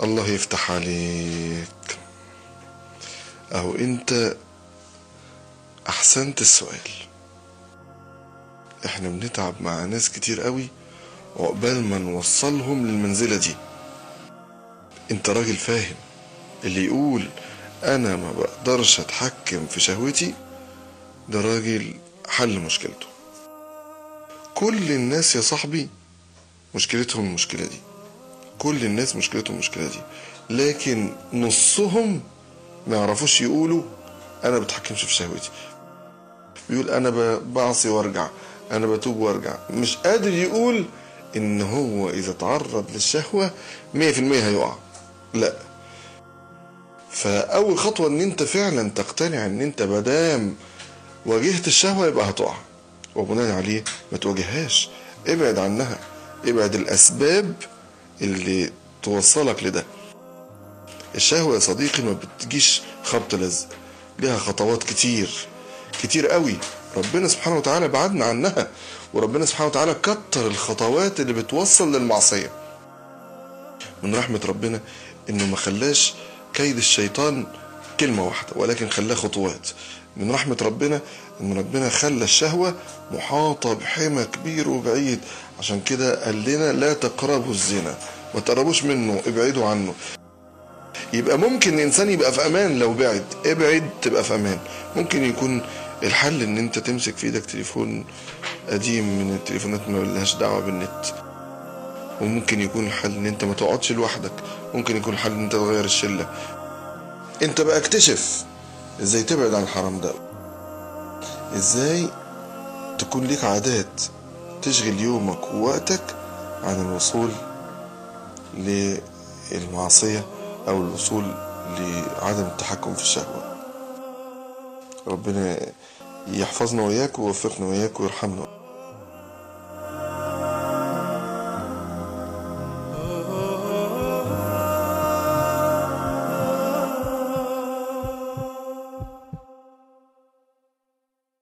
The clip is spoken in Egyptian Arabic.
الله يفتح عليك اهو انت احسنت السؤال احنا بنتعب مع ناس كتير قوي عقبال ما نوصلهم للمنزلة دي انت راجل فاهم اللي يقول انا ما بقدرش اتحكم في شهوتي ده راجل حل مشكلته كل الناس يا صاحبي مشكلتهم المشكلة دي كل الناس مشكلتهم المشكلة دي لكن نصهم ما يعرفوش يقولوا انا بتحكمش في شهوتي بيقول انا ب- بعصي وارجع انا بتوب وارجع مش قادر يقول ان هو اذا تعرض للشهوة مية في المية هيقع لا فاول خطوة ان انت فعلا تقتنع ان انت مادام واجهت الشهوة يبقى هتقع وبناء عليه ما تواجههاش ابعد عنها ابعد الاسباب اللي توصلك لده الشهوة يا صديقي ما بتجيش خبط لزق ليها خطوات كتير كتير قوي ربنا سبحانه وتعالى بعدنا عنها وربنا سبحانه وتعالى كتر الخطوات اللي بتوصل للمعصية من رحمة ربنا انه ما خلاش كيد الشيطان كلمة واحدة ولكن خلاه خطوات من رحمة ربنا ان ربنا خلى الشهوة محاطة بحمى كبير وبعيد عشان كده قال لنا لا تقربوا الزنا ما تقربوش منه ابعدوا عنه يبقى ممكن الانسان يبقى في امان لو بعد ابعد تبقى في امان ممكن يكون الحل ان انت تمسك في ايدك تليفون قديم من التليفونات ما لهاش دعوه بالنت وممكن يكون الحل ان انت ما تقعدش لوحدك ممكن يكون الحل ان انت تغير الشله انت بقى اكتشف ازاي تبعد عن الحرام ده ازاي تكون ليك عادات تشغل يومك ووقتك عن الوصول للمعصية أو الوصول لعدم التحكم في الشهوة ربنا يحفظنا وإياك ويوفقنا وإياك ويرحمنا